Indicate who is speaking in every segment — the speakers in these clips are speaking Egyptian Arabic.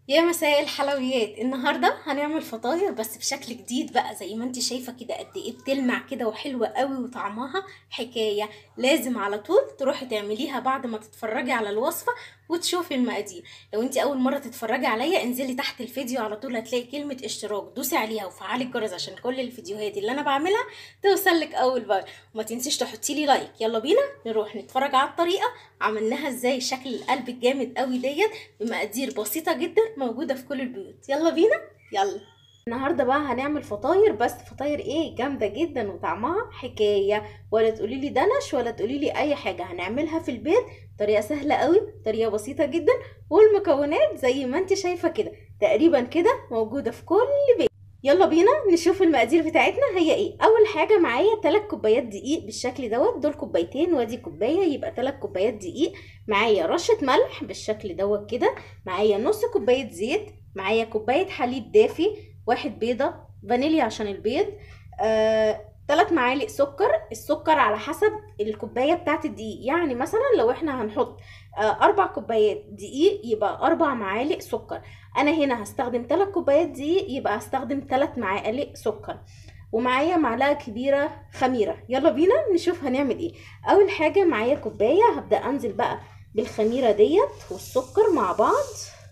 Speaker 1: يا مساء الحلويات النهارده هنعمل فطاير بس بشكل جديد بقى زي ما انت شايفه كده قد ايه بتلمع كده وحلوه قوي وطعمها حكايه لازم على طول تروحي تعمليها بعد ما تتفرجي على الوصفه وتشوفي المقادير لو انت اول مره تتفرجي عليا انزلي تحت الفيديو على طول هتلاقي كلمه اشتراك دوسي عليها وفعلي الجرس عشان كل الفيديوهات اللي انا بعملها توصلك اول باول وما تنسيش تحطي لي لايك يلا بينا نروح نتفرج على الطريقه عملناها ازاي شكل القلب الجامد قوي ديت بمقادير بسيطه جدا موجوده في كل البيوت يلا بينا يلا النهارده بقى هنعمل فطاير بس فطاير ايه جامده جدا وطعمها حكايه ولا تقولي لي دنش ولا تقولي لي اي حاجه هنعملها في البيت طريقه سهله قوي طريقه بسيطه جدا والمكونات زي ما انت شايفه كده تقريبا كده موجوده في كل بيت يلا بينا نشوف المقادير بتاعتنا هي ايه اول حاجه معايا 3 كوبايات دقيق بالشكل دوت دول كوبايتين وادي كوبايه يبقى 3 كوبايات دقيق معايا رشه ملح بالشكل دوت كده معايا نص كوبايه زيت معايا كوبايه حليب دافي واحد بيضه فانيليا عشان البيض آه، ثلاث معالق سكر السكر على حسب الكوبايه بتاعت الدقيق يعني مثلا لو احنا هنحط آه، اربع كوبايات دقيق يبقى اربع معالق سكر انا هنا هستخدم ثلاث كوبايات دقيق يبقى هستخدم ثلاث معالق سكر ومعايا معلقه كبيره خميره يلا بينا نشوف هنعمل ايه اول حاجه معايا كوبايه هبدا انزل بقى بالخميره ديت والسكر مع بعض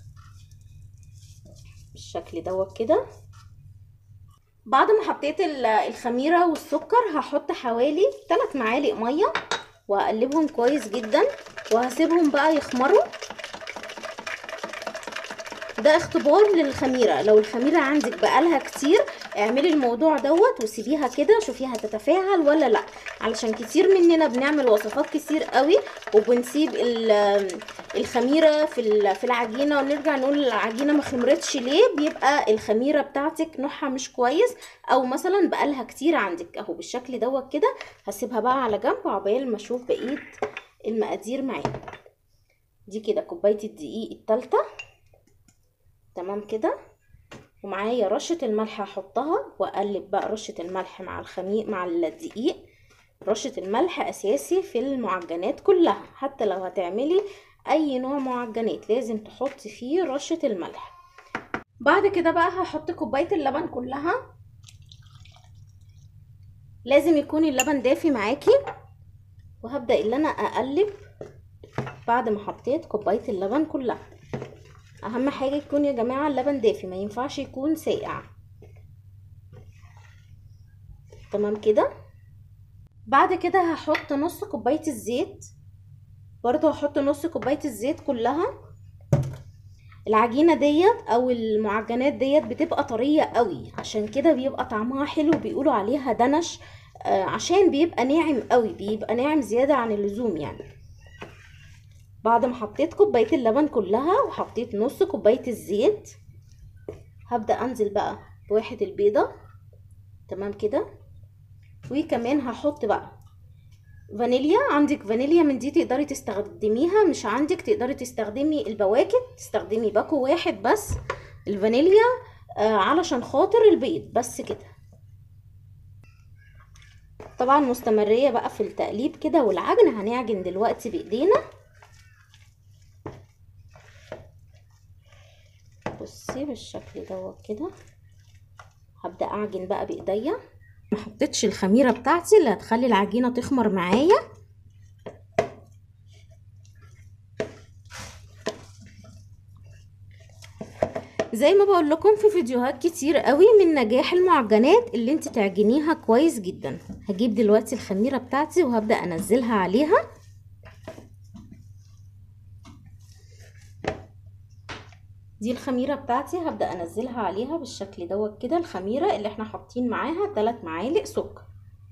Speaker 1: بالشكل دوت كده بعد ما حطيت الخميره والسكر هحط حوالي 3 معالق ميه واقلبهم كويس جدا وهسيبهم بقى يخمروا ده اختبار للخميره لو الخميره عندك بقالها كتير اعملي الموضوع دوت وسيبيها كده شوفيها تتفاعل ولا لا علشان كتير مننا بنعمل وصفات كتير قوي وبنسيب الخميره في في العجينه ونرجع نقول العجينه ما خمرتش ليه بيبقى الخميره بتاعتك نوعها مش كويس او مثلا بقالها كتير عندك اهو بالشكل دوت كده هسيبها بقى على جنب عقبال ما اشوف بقيه المقادير معايا دي كده كوبايه الدقيق التالتة تمام كده ومعايا رشة الملح هحطها واقلب بقى رشة الملح مع الخمير مع الدقيق رشة الملح اساسي في المعجنات كلها حتى لو هتعملي اي نوع معجنات لازم تحطي فيه رشة الملح بعد كده بقى هحط كوباية اللبن كلها لازم يكون اللبن دافي معاكي وهبدأ ان انا اقلب بعد ما حطيت كوباية اللبن كلها اهم حاجه يكون يا جماعه اللبن دافي ما ينفعش يكون ساقع تمام كده بعد كده هحط نص كوبايه الزيت برضو هحط نص كوبايه الزيت كلها العجينه ديت او المعجنات ديت بتبقى طريه قوي عشان كده بيبقى طعمها حلو بيقولوا عليها دنش آه عشان بيبقى ناعم قوي بيبقى ناعم زياده عن اللزوم يعني بعد ما حطيت كوبايه اللبن كلها وحطيت نص كوبايه الزيت هبدا انزل بقى بواحد البيضه تمام كده وكمان هحط بقى فانيليا عندك فانيليا من دي تقدري تستخدميها مش عندك تقدري تستخدمي البواكت تستخدمي باكو واحد بس الفانيليا آه علشان خاطر البيض بس كده طبعا مستمريه بقى في التقليب كده والعجن هنعجن دلوقتي بايدينا بصي بالشكل دوت كده هبدا اعجن بقى بايديا ما حطيتش الخميره بتاعتي اللي هتخلي العجينه تخمر معايا زي ما بقول لكم في فيديوهات كتير قوي من نجاح المعجنات اللي انت تعجنيها كويس جدا هجيب دلوقتي الخميره بتاعتي وهبدا انزلها عليها دي الخميره بتاعتي هبدا انزلها عليها بالشكل دوت كده الخميره اللي احنا حاطين معاها 3 معالق سكر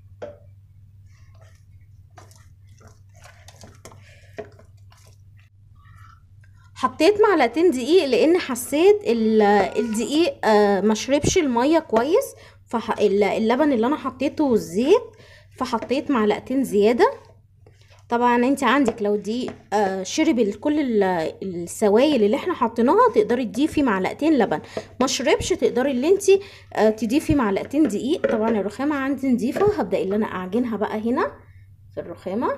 Speaker 1: حطيت معلقتين دقيق لان حسيت الدقيق ما شربش الميه كويس فاللبن اللي انا حطيته والزيت فحطيت معلقتين زياده طبعا انت عندك لو دي آه شرب كل السوائل اللي احنا حطيناها تقدري تضيفي معلقتين لبن ما شربش تقدري اللي انت آه تضيفي معلقتين دقيق طبعا الرخامه عندي نضيفه هبدا اللي انا اعجنها بقى هنا في الرخامه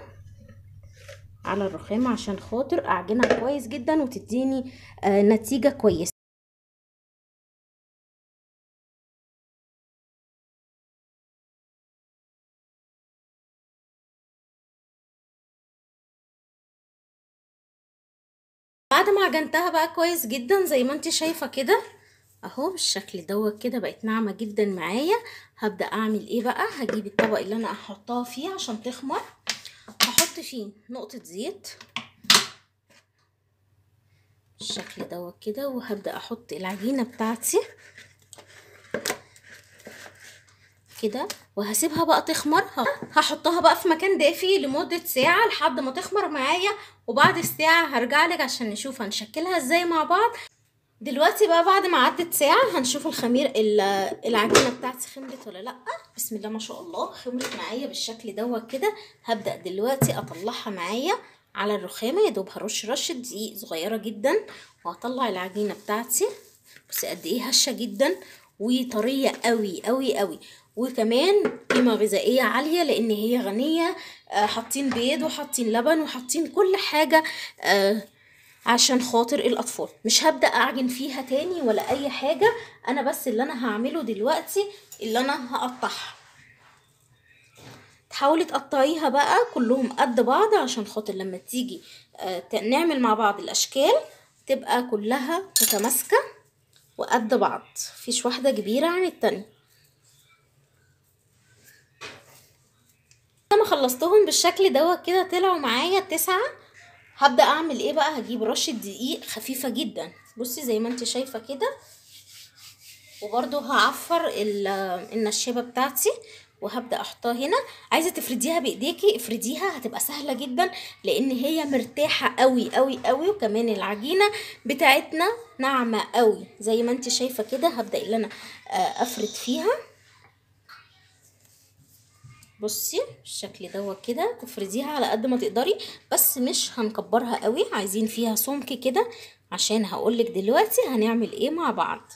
Speaker 1: على الرخامة عشان خاطر اعجنها كويس جدا وتديني آه نتيجة كويسة بعد ما عجنتها بقى كويس جدا زي ما انت شايفه كده اهو بالشكل دوت كده بقت ناعمه جدا معايا هبدا اعمل ايه بقى هجيب الطبق اللي انا هحطها فيه عشان تخمر هحط فيه نقطه زيت بالشكل دوت كده وهبدا احط العجينه بتاعتي كده وهسيبها بقى تخمر هحطها بقى في مكان دافي لمدة ساعة لحد ما تخمر معايا وبعد الساعة هرجع لك عشان نشوف هنشكلها ازاي مع بعض دلوقتي بقى بعد ما عدت ساعة هنشوف الخمير العجينة بتاعتي خمرت ولا لأ بسم الله ما شاء الله خمرت معايا بالشكل دوت كده هبدأ دلوقتي اطلعها معايا على الرخامة يا دوب هرش رشة دقيق صغيرة جدا وهطلع العجينة بتاعتي بصي قد ايه هشة جدا وطرية قوي قوي قوي وكمان قيمة غذائية عالية لأن هي غنية آه حاطين بيض وحاطين لبن وحاطين كل حاجة آه عشان خاطر الأطفال مش هبدأ أعجن فيها تاني ولا أي حاجة أنا بس اللي أنا هعمله دلوقتي اللي أنا هقطعها تحاولي تقطعيها بقى كلهم قد بعض عشان خاطر لما تيجي آه نعمل مع بعض الأشكال تبقى كلها متماسكة وقد بعض مفيش واحدة كبيرة عن التانية لما خلصتهم بالشكل دوت كده طلعوا معايا تسعة هبدأ اعمل ايه بقى هجيب رشة دقيق خفيفة جدا بصي زي ما انت شايفة كده وبرده هعفر النشابة بتاعتي وهبدأ احطها هنا عايزة تفرديها بايديكي افرديها هتبقى سهلة جدا لان هي مرتاحة قوي قوي قوي وكمان العجينة بتاعتنا ناعمة قوي زي ما انت شايفة كده هبدأ اللي انا افرد فيها بصي بالشكل دوت كده تفرديها على قد ما تقدري بس مش هنكبرها قوي عايزين فيها سمك كده عشان هقولك دلوقتي هنعمل ايه مع بعض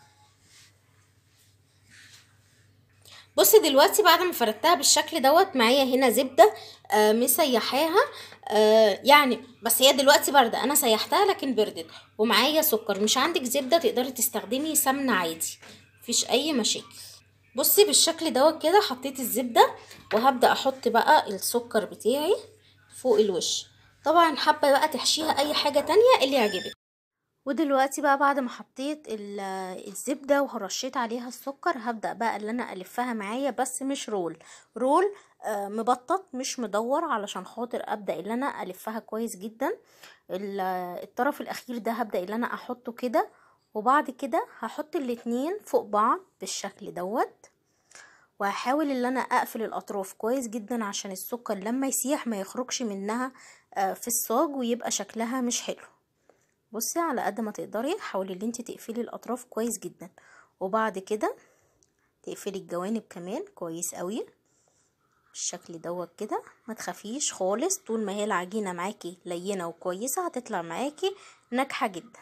Speaker 1: بصي دلوقتي بعد ما فردتها بالشكل دوت معايا هنا زبده آه مسيحاها آه يعني بس هي دلوقتي بارده انا سيحتها لكن بردت ومعايا سكر مش عندك زبده تقدري تستخدمي سمنه عادي مفيش اي مشاكل بصي بالشكل دوت كده حطيت الزبده وهبدا احط بقى السكر بتاعي فوق الوش طبعا حابه بقى تحشيها اي حاجه تانية اللي يعجبك ودلوقتي بقى بعد ما حطيت الزبده ورشيت عليها السكر هبدا بقى اللي انا الفها معايا بس مش رول رول آه مبطط مش مدور علشان خاطر ابدا اللي انا الفها كويس جدا الطرف الاخير ده هبدا اللي انا احطه كده وبعد كده هحط الاتنين فوق بعض بالشكل دوت وهحاول ان انا اقفل الاطراف كويس جدا عشان السكر لما يسيح ما يخرجش منها في الصاج ويبقى شكلها مش حلو بصي على قد ما تقدري حاولي ان انت تقفلي الاطراف كويس جدا وبعد كده تقفلي الجوانب كمان كويس قوي بالشكل دوت كده ما تخافيش خالص طول ما هي العجينه معاكي لينه وكويسه هتطلع معاكي ناجحه جدا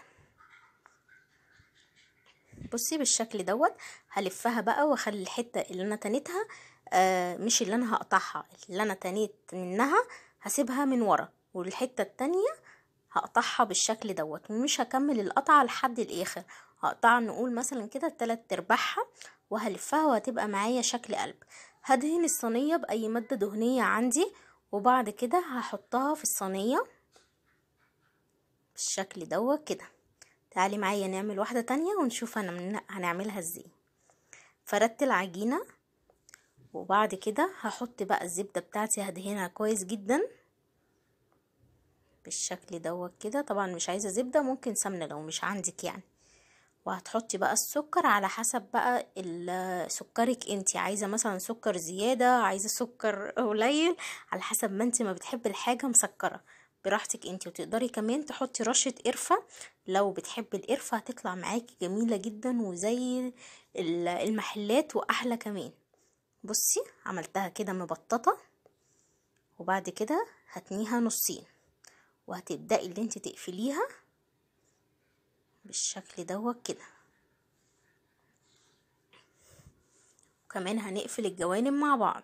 Speaker 1: بصي بالشكل دوت هلفها بقى واخلي الحته اللي انا تنيتها آه مش اللي انا هقطعها اللي انا تنيت منها هسيبها من ورا والحته التانية هقطعها بالشكل دوت ومش هكمل القطعه لحد الاخر هقطعها نقول مثلا كده تلات ارباعها وهلفها وهتبقى معايا شكل قلب هدهن الصينيه باي ماده دهنيه عندي وبعد كده هحطها في الصينيه بالشكل دوت كده تعالي معايا نعمل واحدة تانية ونشوف هنعملها ازاي فردت العجينة وبعد كده هحط بقى الزبدة بتاعتي هدهنها كويس جدا بالشكل دوت كده طبعا مش عايزة زبدة ممكن سمنة لو مش عندك يعني وهتحطي بقى السكر على حسب بقى سكرك انتي عايزة مثلا سكر زيادة عايزة سكر قليل على حسب ما انتي ما بتحبي الحاجة مسكرة براحتك انتي وتقدري كمان تحطي رشة قرفة لو بتحبي القرفة هتطلع معاكي جميلة جدا وزي المحلات واحلى كمان بصي عملتها كده مبططة وبعد كده هتنيها نصين وهتبدأي اللي انت تقفليها بالشكل دوت كده وكمان هنقفل الجوانب مع بعض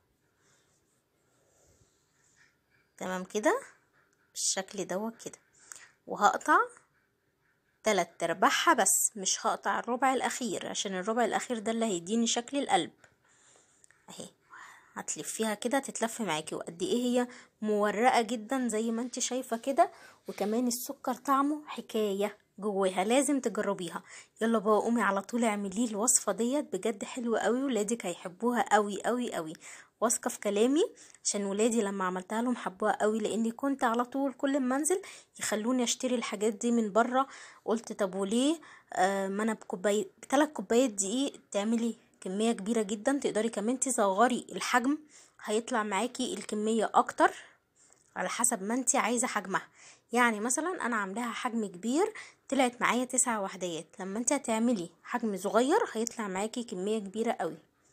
Speaker 1: تمام كده بالشكل دوت كده وهقطع تلات ارباعها بس مش هقطع الربع الاخير عشان الربع الاخير ده اللي هيديني شكل القلب اهي هتلفيها كده تتلف معاكي وقد ايه هي مورقه جدا زي ما انت شايفه كده وكمان السكر طعمه حكايه جواها لازم تجربيها يلا بقى قومي على طول اعملي الوصفه ديت بجد حلوه قوي ولادك هيحبوها قوي قوي قوي واثقه في كلامي عشان ولادي لما عملتها لهم حبوها قوي لاني كنت على طول كل ما انزل يخلوني اشتري الحاجات دي من بره قلت طب وليه آه ما انا بكوبايه بثلاث كوبايات دقيق تعملي كميه كبيره جدا تقدري كمان تصغري الحجم هيطلع معاكي الكميه اكتر على حسب ما انت عايزه حجمها يعني مثلا انا عاملاها حجم كبير طلعت معايا تسع وحدات لما انت هتعملي حجم صغير هيطلع معاكي كميه كبيره قوي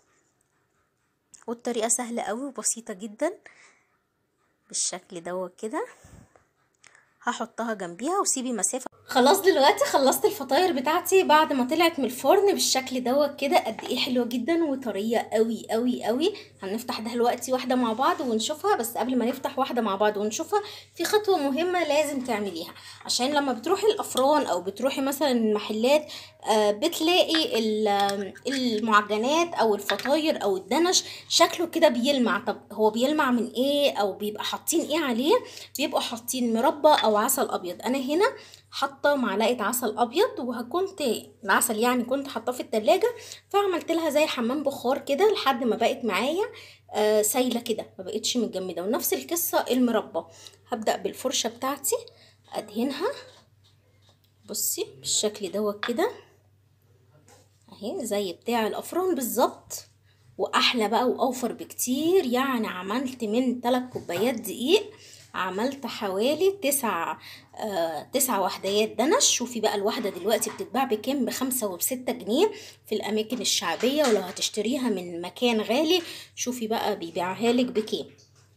Speaker 1: والطريقه سهله قوي وبسيطه جدا بالشكل دوت كده هحطها جنبيها وسيبي مسافه خلاص دلوقتي خلصت الفطاير بتاعتي بعد ما طلعت من الفرن بالشكل دوت كده قد ايه حلوه جدا وطريه قوي قوي قوي هنفتح دلوقتي واحده مع بعض ونشوفها بس قبل ما نفتح واحده مع بعض ونشوفها في خطوه مهمه لازم تعمليها عشان لما بتروحي الافران او بتروحي مثلا المحلات آه بتلاقي المعجنات او الفطاير او الدنش شكله كده بيلمع طب هو بيلمع من ايه او بيبقى حاطين ايه عليه بيبقوا حاطين مربى او عسل ابيض انا هنا حاطه معلقه عسل ابيض وكنت العسل يعني كنت حاطاه في التلاجة فعملت لها زي حمام بخار كده لحد ما بقت معايا آه سايله كده ما بقتش متجمده ونفس القصه المربى هبدا بالفرشه بتاعتي ادهنها بصي بالشكل دوت كده اهي زي بتاع الافران بالظبط واحلى بقى واوفر بكتير يعني عملت من 3 كوبايات دقيق عملت حوالي تسع آه تسع وحدات دنش شوفي بقى الواحدة دلوقتي بتتباع بكام بخمسة وبستة جنيه في الأماكن الشعبية ولو هتشتريها من مكان غالي شوفي بقى بيبيعها لك بكام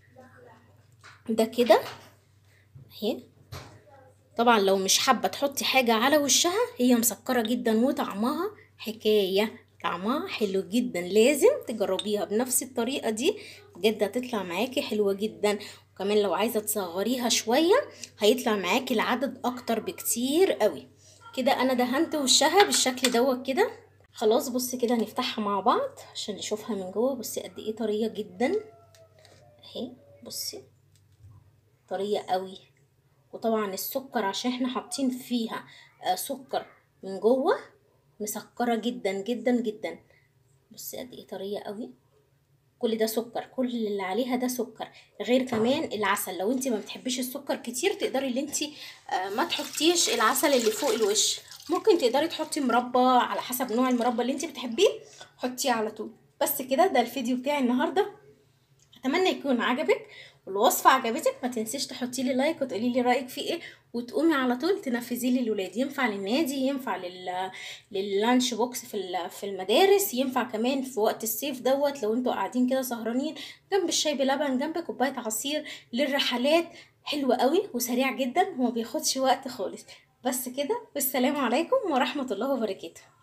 Speaker 1: ده كده اهي طبعا لو مش حابة تحطي حاجة على وشها هي مسكرة جدا وطعمها حكاية طعمها حلو جدا لازم تجربيها بنفس الطريقة دي بجد هتطلع معاكي حلوة جدا وكمان لو عايزة تصغريها شوية هيطلع معاكي العدد اكتر بكتير قوي كده انا دهنت وشها بالشكل دوت كده خلاص بصي كده هنفتحها مع بعض عشان نشوفها من جوه بصي قد ايه طرية جدا اهي بصي طرية قوي وطبعا السكر عشان احنا حاطين فيها آه سكر من جوه مسكره جدا جدا جدا بصي قد ايه طريه قوي كل ده سكر كل اللي عليها ده سكر غير كمان العسل لو انت ما بتحبيش السكر كتير تقدري اللي انت آه ما تحطيش العسل اللي فوق الوش ممكن تقدري تحطي مربى على حسب نوع المربى اللي انت بتحبيه حطيه على طول بس كده ده الفيديو بتاعي النهارده اتمنى يكون عجبك والوصفه عجبتك ما تنسيش تحطي لي لايك وتقولي لي رايك فيه ايه وتقومي على طول تنفذيه للولاد ينفع للنادي ينفع لل لللانش بوكس في في المدارس ينفع كمان في وقت الصيف دوت لو انتوا قاعدين كده سهرانين جنب الشاي بلبن جنب كوبايه عصير للرحلات حلو قوي وسريع جدا وما بياخدش وقت خالص بس كده والسلام عليكم ورحمه الله وبركاته